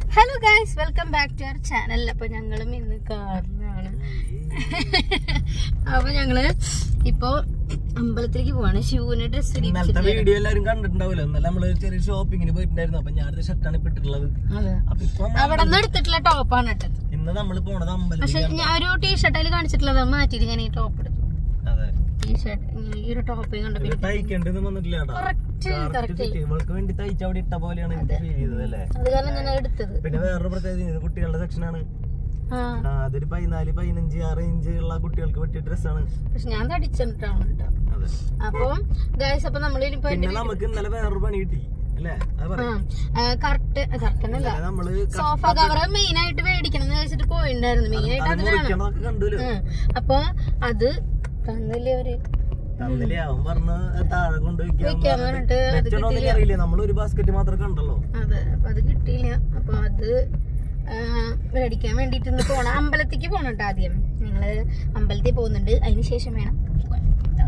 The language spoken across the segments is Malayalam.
Hello guys welcome back to our channel അപ്പൊ ഞങ്ങളും ഇന്ന് കാറിലാണ് അപ്പൊ ഞങ്ങള് ഇപ്പൊ അമ്പലത്തിലേക്ക് പോവാണ് ശിവന് ഡ്രസ് ഇന്നലത്തെ വീഡിയോ എല്ലാരും കണ്ടിട്ടുണ്ടാവില്ല ഇന്നലെ നമ്മള് ചെറിയ ഷോപ്പിങ്ങിന് പോയിട്ടുണ്ടായിരുന്നു അപ്പൊ ഞാനൊരു ഷർട്ടാണ് ഇപ്പൊ ഇട്ടിട്ടുള്ളത് അതെ അപ്പൊ ഇപ്പൊ നമ്മ- അവിടെ നിന്ന് എടുത്തിട്ടുള്ള ടോപ്പാണ് ഇട്ടത് ഇന്ന് നമ്മള് പോണത് പക്ഷെ അമ്പലത്തിൽ ഞാൻ ഒരു ടീഷർട്ട് അതിൽ കാണിച്ചിട്ടുള്ളത് അത് മാറ്റിയിട്ട് ഞാൻ ഈ ടോപ്പ് എടുത്തു അതെ ടീഷർട്ട് ഈ ഒരു ടോപ്പ് കണ്ടപ്പോ ഇത് തയ്ക്കേണ്ടത് വന്നിട്ടില്ല കേട്ടോ കറക്റ്റ് കറക്റ്റ് ഇവൾക്ക് വേണ്ടി തയ്ച്ച അവിടെ ഇട്ട പോലെയാണ് എനിക്ക് ഫീൽ ചെയ്തത് അല്ലേ അത് കാരണം ഞാൻ അത് എടുത്തത് പിന്നെ വേറൊരു പ്രത്യേകത ഇത് കുട്ടികളുടെ സെക്ഷനാണ് ആ അതൊരു പതിനാല് പതിനഞ്ച് ആറ് ഇഞ്ച് ഉള്ള കുട്ടികൾക്ക് പറ്റിയ ഡ്രസ്സാണ് പക്ഷെ ഞാൻ തടിച്ചിട്ടാണ് കേട്ടോ അതെ അപ്പൊ ഗൈസ് അപ്പൊ നമ്മളിനിപ്പോ പിന്നെ നമുക്ക് ഇന്നലെ വേറൊരു പണി കിട്ടി അല്ലേ അത് പറയാം കറക്റ്റ് കറക്റ്റല്ല ഇന്നലെ നമ്മള് സോഫ കവർ മെയിൻ ആയിട്ട് മേടിക്കണം എന്ന് വെച്ചിട്ട് പോയിണ്ടായിരുന്നു മെയിൻ ആയിട്ട് അത് അത് വേണം മുറിക്കണതൊക്കെ കണ്ടുല്ലോ ഉം. അപ്പൊ അത് തന്നില്ലേ അവര് തന്നില്ലേ അവൻ പറഞ്ഞ താഴെ കൊണ്ട് വെക്കാൻ പറഞ്ഞിട്ട് അത് കിട്ടിയില്ല അറിയില്ലേ നമ്മൾ ഒരു ബാസ്ക്കറ്റ് മാത്രം കണ്ടല്ലോ അതെ അപ്പൊ അത് കിട്ടിയില്ല അപ്പൊ അത് ആ, മേടിക്കാൻ വേണ്ടിട്ട് ഇന്ന് പോണം അമ്പലത്തിക്ക് പോണം കേട്ടോ ആദ്യം ഞങ്ങള് അമ്പലത്തിൽ പോകുന്നുണ്ട് അതിന് ശേഷം വേണം പോവാൻ.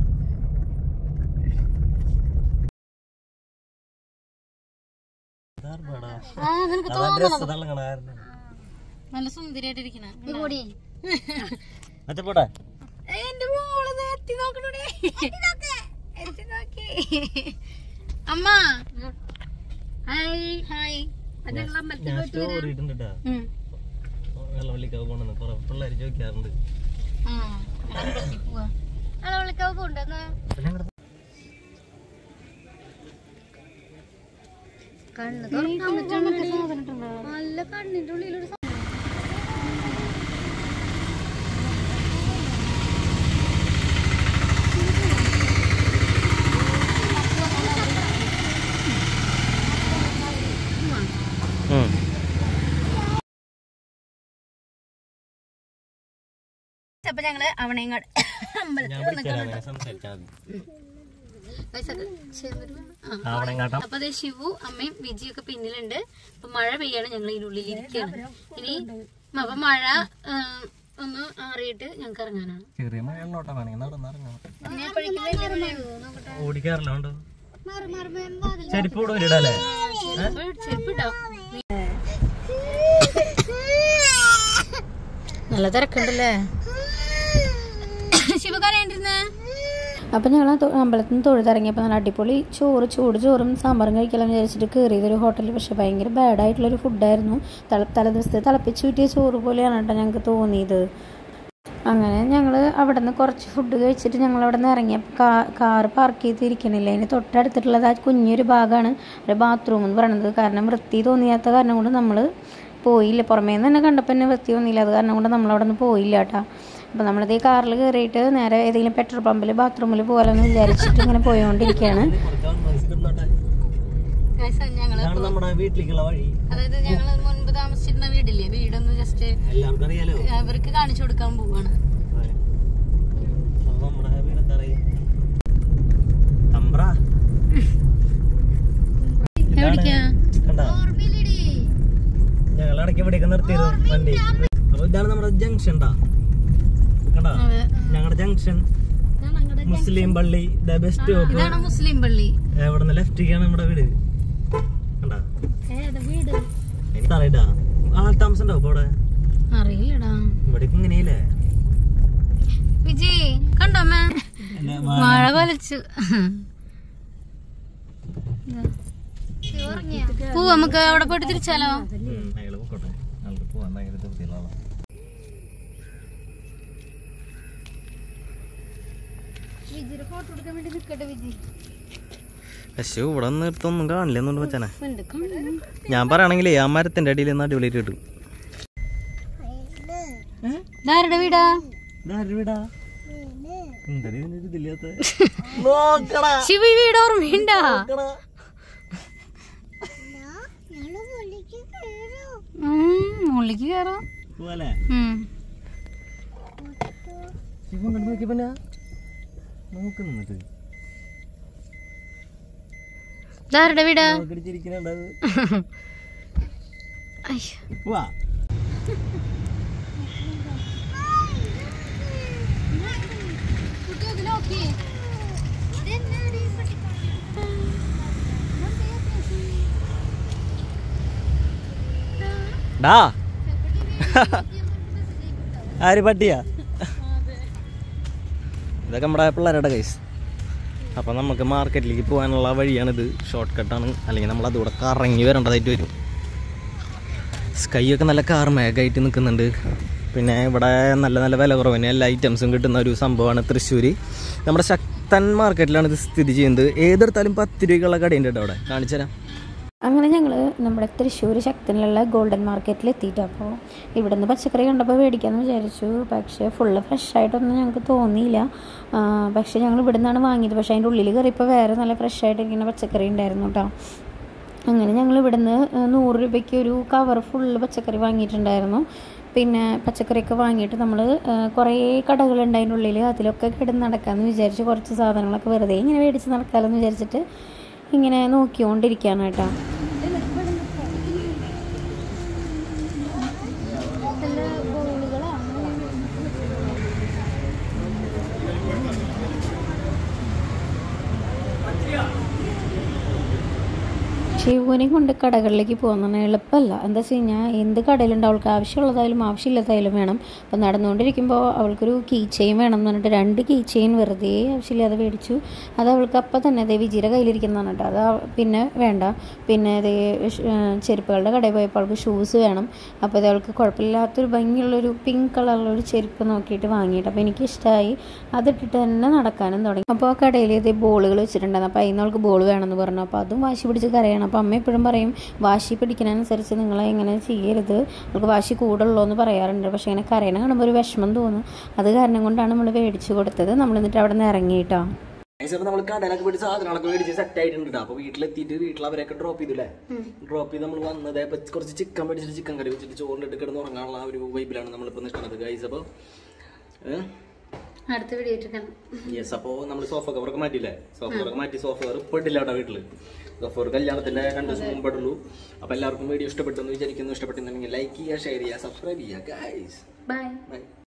ആ നിനക്ക് തോന്നണം തള്ളങ്ങണ നല്ല സുന്ദരിയായിട്ടിരിക്കണ മറ്റേ എന്റെ മോള് ദേ എത്തി നോക്കണേ എത്തി നോക്കി അമ്മ ഹായ് ഹായ് അത് ഞങ്ങൾ അമ്പലത്തിൽ ഞാൻ പോയിട്ട് വരാം. സ്റ്റോറി ഇട്ടുണ്ടാ ഉം. വെള്ളവള്ളിക്കാവ് പോണെന്ന് കുറെ പിള്ളേര് ചോദിക്കാറുണ്ട് ആ, ഞങ്ങൾ അമ്പലത്തിൽ പോവാ അളവളിക്കാവ് പോണ്ടെന്ന് കണ്ണ് തുറക്കാൻ പറ്റുന്നുണ്ട്. നല്ല കണ്ണിന്റെ ഉള്ളിലൊരു സാ- അപ്പൊ ഞങ്ങള് അവണേങ്ങാട് അമ്പലത്തിൽ ഞാൻ വന്നിട്ടാണ് വിളിച്ചാൽ സംസാരിച്ചാൽ മതി Guys, അത് ചെറുതൊരു ആ. അവിടെ കാട്ടാം അപ്പൊ അതെ ശിവു അമ്മയും വിജിയൊക്കെ പിന്നിലുണ്ട് അപ്പൊ മഴ പെയ്യാണ് ഞങ്ങൾ ഇതിനുള്ളിൽ ഇരിക്കുകയാണ് ഇനി അപ്പൊ മഴ ആ, ഒന്ന് ആറിയിട്ട് ഞങ്ങൾക്ക് ഇറങ്ങാനാണ് ചെറിയ മഴയുള്ളോട്ടാ വേണമെങ്കിൽ നടന്നിറങ്ങാം പിന്നെ അപ്പോഴേക്കും വലിയ മഴയാകുമോ? നോക്കട്ടെ. ഓടിക്കാറില്ല ഉണ്ടോ ചെരുപ്പ് ഇവിടെ ഇടല്ലേ ചെരുപ്പ് ചെരുപ്പിട്ടോ നല്ല തിരക്കുണ്ടല്ലേ ശിവ കരയണ്ടിരുന്നേ അപ്പം ഞങ്ങൾ അമ്പലത്തിൽ നിന്ന് തൊഴുതിറങ്ങിയപ്പോൾ നല്ല അടിപൊളി ചോറ് ചൂട് ചോറും സാമ്പാറും കഴിക്കാമെന്ന് വിചാരിച്ചിട്ട് കയറിയതൊരു ഹോട്ടലിൽ പക്ഷേ ഭയങ്കര ബാഡായിട്ടുള്ളൊരു ഫുഡായിരുന്നു തല തല ദിവസത്തെ തിളപ്പിച്ച് കൂട്ടിയ ചോറ് പോലെയാണ് കേട്ടോ ഞങ്ങൾക്ക് തോന്നിയത് അങ്ങനെ ഞങ്ങൾ അവിടെ നിന്ന് കുറച്ച് ഫുഡ് കഴിച്ചിട്ട് ഞങ്ങൾ അവിടെ നിന്ന് ഇറങ്ങിയപ്പോൾ കാ കാറ് പാർക്ക് ചെയ്തിരിക്കണില്ല അതിന് തൊട്ടടുത്തിട്ടുള്ളത് ആ കുഞ്ഞൊരു ഭാഗമാണ് ഒരു ബാത്റൂം എന്ന് പറയുന്നത് കാരണം വൃത്തി തോന്നിയാത്ത കാരണം കൊണ്ട് നമ്മൾ പോയില്ല പുറമേ നിന്ന് തന്നെ കണ്ടപ്പോൾ തന്നെ വൃത്തി തോന്നിയില്ല അത് കാരണം കൊണ്ട് നമ്മൾ അവിടെ നിന്ന് പോയില്ല കേട്ടോ അപ്പോൾ നമ്മളിത് ഈ കാറിൽ കയറിയിട്ട് നേരെ ഏതെങ്കിലും പെട്രോൾ പമ്പിൽ ബാത്റൂമിൽ പോകാമെന്ന് വിചാരിച്ചിട്ട് ഇങ്ങനെ പോയോണ്ടിരിക്കുകയാണ് ഇതാണ് നമ്മുടെ വീട്ടിലേക്കുള്ള വഴി അതായത് ഞങ്ങൾ മുൻപ് താമസിച്ചിരുന്ന വീടില്ലേ വീടൊന്ന് ജസ്റ്റ് എല്ലാവർക്കും അറിയാലോ അവർക്ക് കാണിച്ചു കൊടുക്കാൻ പോവാണ് അതെ. അത് നമ്മുടെ വീടത്തെ അറിയാം തമ്പ്ര എവിടേക്കാ കണ്ടാ ഞങ്ങൾ ഇടയ്ക്ക് ഇവിടെയൊക്കെ നിർത്തിയത് വണ്ടി അപ്പൊ ഇതാണ് നമ്മുടെ ജംഗ്ഷൻ ണ്ടാ കണ്ടാ അതെ ഞങ്ങളുടെ ജംഗ്ഷൻ ഇതാണ് ഞങ്ങളുടെ മുസ്ലിം പള്ളി ദ ബെസ്റ്റ് സ്റ്റോപ്പ് ഇതാണ് മുസ്ലിം പള്ളി എവിടെ നിന്ന് ലെഫ്റ്റിക്കാണ് നമ്മുടെ വീട് കണ്ടാ ഏതാ വീട് എനിക്ക് അറിയിട്ടാ ആൾ താമസം ഉണ്ടാവും ഇപ്പൊ ഇവിടെ അറിയില്ലടാ ഇവിടേക്ക് ഇങ്ങനെയല്ലേ വിജയ് കണ്ടോ അമ്മ മഴ കൊലച്ചു പൂ നമുക്ക് അവിടെ പോയിട്ട് തിരിച്ചാലോ അയാള് പോക്കോട്ടെ അയാൾക്ക് പോവാൻ ഭയങ്കര ധൃതിയുള്ള ആളാ ഫോട്ടോ എടുക്കാൻ വേണ്ടി നിൽക്കട്ടെ വിജയ് പക്ഷേ ഇവിടെ നിർത്തൊന്നും കാണില്ലെന്നുണ്ട് വെച്ചാനെ ഞാൻ പറയുകയാണെങ്കിലേ ആ മരത്തിന്റെ അടിയിൽ നിന്ന് അടിപൊളിയായിട്ട് കിട്ടും ഇതാരുടെ വീടാ ശിവ ഈ വീട് ഓർമ്മയുണ്ടാ മുള്ളിക്ക് കയറാം ഉം. ഇതാരുടെ വീടാ അയ്യോ ഡാ ആര് പട്ടിയാ ഇതൊക്കെ നമ്മുടെ പിള്ളേരുടെ കൈസ് അപ്പം നമുക്ക് മാർക്കറ്റിലേക്ക് പോകാനുള്ള വഴിയാണിത് ഷോർട്ട് കട്ടാണ് അല്ലെങ്കിൽ നമ്മൾ അതുകൂടെ കറങ്ങി വരേണ്ടതായിട്ട് വരും സ്കൈ ഒക്കെ നല്ല കാർമേഘമായിട്ട് നിൽക്കുന്നുണ്ട് പിന്നെ ഇവിടെ നല്ല നല്ല വില കുറവിന് എല്ലാ ഐറ്റംസും കിട്ടുന്ന ഒരു സംഭവമാണ് തൃശ്ശൂർ നമ്മുടെ ശക്തൻ മാർക്കറ്റിലാണ് ഇത് സ്ഥിതി ചെയ്യുന്നത് ഏതെടുത്താലും പത്ത് രൂപയ്ക്കുള്ള കടയുണ്ട് കേട്ടോ അവിടെ കാണിച്ചു തരാം അങ്ങനെ ഞങ്ങൾ നമ്മുടെ തൃശ്ശൂർ ശക്തനിലുള്ള ഗോൾഡൻ മാർക്കറ്റിൽ എത്തിയിട്ട് അപ്പോൾ ഇവിടെ നിന്ന് പച്ചക്കറി കണ്ടപ്പോൾ മേടിക്കാമെന്ന് വിചാരിച്ചു പക്ഷേ ഫുള്ള് ഫ്രഷ് ആയിട്ടൊന്നും ഞങ്ങൾക്ക് തോന്നിയില്ല ആ, പക്ഷേ ഞങ്ങൾ ഇവിടെ നിന്നാണ് വാങ്ങിയത് പക്ഷേ അതിൻ്റെ ഉള്ളിൽ കയറിയപ്പോൾ വേറെ നല്ല ഫ്രഷ് ആയിട്ടിരിക്കുന്ന പച്ചക്കറി ഉണ്ടായിരുന്നു കേട്ടോ അങ്ങനെ ഞങ്ങൾ ഇവിടുന്ന് നൂറ് രൂപയ്ക്ക് ഒരു കവർ ഫുള്ള് പച്ചക്കറി വാങ്ങിയിട്ടുണ്ടായിരുന്നു പിന്നെ പച്ചക്കറിയൊക്കെ വാങ്ങിയിട്ട് നമ്മൾ കുറേ കടകളുണ്ട് അതിൻ്റെ ഉള്ളിൽ അതിലൊക്കെ കിടന്ന് നടക്കാമെന്ന് വിചാരിച്ച് കുറച്ച് സാധനങ്ങളൊക്കെ വെറുതെ ഇങ്ങനെ മേടിച്ച് നടക്കാമെന്ന് വിചാരിച്ചിട്ട് ഇങ്ങനെ നോക്കിക്കൊണ്ടിരിക്കുകയാണ് കേട്ടോ ശിവുവിനെ കൊണ്ട് കടകളിലേക്ക് പോകുന്നത് എളുപ്പമല്ല എന്താ വെച്ച് കഴിഞ്ഞാൽ എന്ത് കടയിലുണ്ട് അവൾക്ക് ആവശ്യമുള്ളതായാലും ആവശ്യമില്ലാതായാലും വേണം അപ്പം നടന്നുകൊണ്ടിരിക്കുമ്പോൾ അവൾക്കൊരു കീ ചെയിൻ വേണം എന്ന് പറഞ്ഞിട്ട് രണ്ട് കീ ചെയിൻ വെറുതെ ആവശ്യമില്ലാതെ മേടിച്ചു അത് അവൾക്ക് അപ്പം തന്നെ അതേ വിജിയുടെ കയ്യിലിരിക്കുന്നതാണ് കേട്ടോ അത് അവ- പിന്നെ വേണ്ട പിന്നെ അതേ ചെരുപ്പുകളുടെ കടയിൽ പോയപ്പോൾ അവൾക്ക് ഷൂസ് വേണം അപ്പോൾ അത് അവൾക്ക് കുഴപ്പമില്ലാത്തൊരു ഭംഗിയുള്ളൊരു പിങ്ക് കളറിലൊരു ചെരുപ്പ് നോക്കിയിട്ട് വാങ്ങിയിട്ട് അപ്പോൾ എനിക്ക് ഇഷ്ടമായി അതിട്ടിട്ട് തന്നെ നടക്കാനും തുടങ്ങി അപ്പോൾ ആ കടയിൽ ഇതേ ബോളുകൾ വെച്ചിട്ടുണ്ടായിരുന്നു അപ്പോൾ അതിൽ നിന്ന് അവൾക്ക് ബോൾ വേണമെന്ന് പറഞ്ഞു അപ്പോൾ അതും വാശി പിടിച്ച് കരയണം അപ്പോൾ അമ്മ എപ്പോഴും പറയും വാശി പിടിക്കുന്നതനുസരിച്ച് നിങ്ങൾ എങ്ങനെ ചെയ്യരുത് നമുക്ക് വാശി കൂടുള്ളൂ എന്ന് പറയാറുണ്ട് പക്ഷേ ഇങ്ങനെ കരയണ കാണുമ്പോൾ ഒരു വിഷമം തോന്നും അത് കാരണം കൊണ്ടാണ് നമ്മൾ മേടിച്ചു കൊടുത്തത് നമ്മൾ എന്നിട്ട് അവിടെ നിന്ന് ഇറങ്ങിയിട്ടോ അപ്പോൾ നമ്മൾ കടയിലൊക്കെ പോയിട്ട് സാധനങ്ങളൊക്കെ മേടിച്ച് സെറ്റ് ആയിട്ടുണ്ട് അപ്പോൾ വീട്ടിലെത്തിയിട്ട് വീട്ടിൽ അവരൊക്കെ ഡ്രോപ്പ് ചെയ്തില്ലേ ഡ്രോപ്പ് ചെയ്ത് നമ്മൾ വന്നത് ഇപ്പോൾ കുറച്ച് ചിക്കൻ മേടിച്ചിട്ട് ചിക്കൻ കറി വെച്ചിട്ട് ചോറിലിട്ട് കിടന്ന് ഉറങ്ങാനുള്ള ആ ഒരു വൈബിലാണ് നമ്മളിപ്പോൾ നിൽക്കുന്നത് ഗൈസ് അപ്പോൾ അടുത്ത വീഡിയോ യെസ് അപ്പോൾ നമ്മൾ സോഫ കവറൊക്കെ മാറ്റിയില്ലേ സോഫ കവറൊക്കെ മാറ്റി സോഫ കവർ ഇപ്പോൾ ഇട്ടില്ല അവിടെ വീട്ടിൽ സോഫ കവർ കല്യാണത്തിൻ്റെ രണ്ട് ദിവസം മുമ്പിട്ടുള്ളൂ അപ്പോൾ എല്ലാവർക്കും വീഡിയോ ഇഷ്ടപ്പെട്ടെന്ന് വിചാരിക്കുന്നു ഇഷ്ടപ്പെട്ടെന്നുണ്ടെങ്കിൽ ലൈക്ക് ചെയ്യുക ഷെയർ ചെയ്യുക സബ്സ്ക്രൈബ് ചെയ്യുക ഗൈസ് ബൈ ബൈ